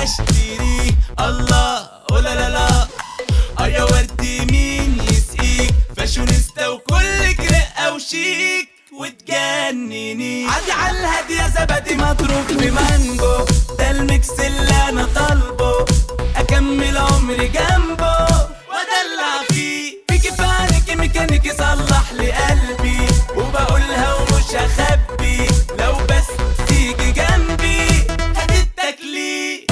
اشتريه الله أو لا لا لا اه يا وردي مين يسقيك فاشونيستا وكلك رقة وشيك وتجنني عادي على الهادي يا زبادي مضروب بمانجو ده الميكس اللي انا طالبه اكمل عمري جنبه وادلع فيه فيكي فانك ميكانيكي صلح لي قلبي وبقولها ومش هخبي لو بس تيجي جنبي هتتاكلي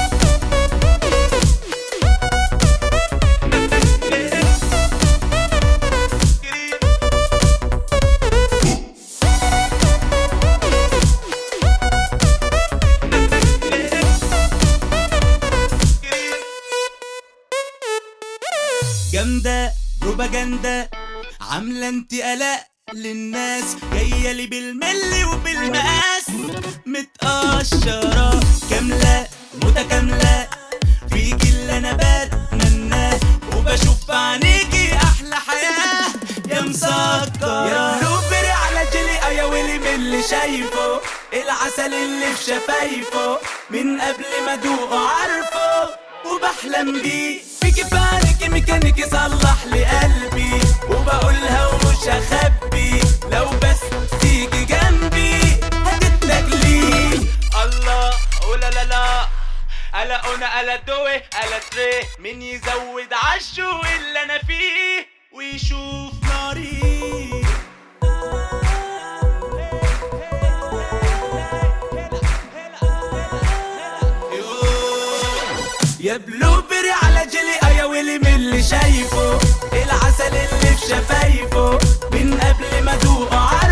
جامدة بروباجندا عاملة انت قلق للناس جاية لي بالملي وبالمقاس متقشرة كاملة متكاملة فيكي اللي انا بتمناه وبشوف في عينيكي احلى حياة يا مسكرة يا بلوبري على جيلي يا ويلي من اللي شايفه العسل اللي في شفايفه من قبل ما ادوقه عارفه وبحلم بيه فيكي فانك ميكانيكي صلح لي قلبي وبقولها ومش هخبي لو بس تيجي جنبي هتتلاقلي الله أو لا لا لا ألا أنا ألا دوي ألا تري مين يزود عشو اللي أنا فيه ويشوف ناري يا بلوبري على جيلي يا ويلي من اللي شايفه العسل اللي في شفايفه من قبل ما ادوقه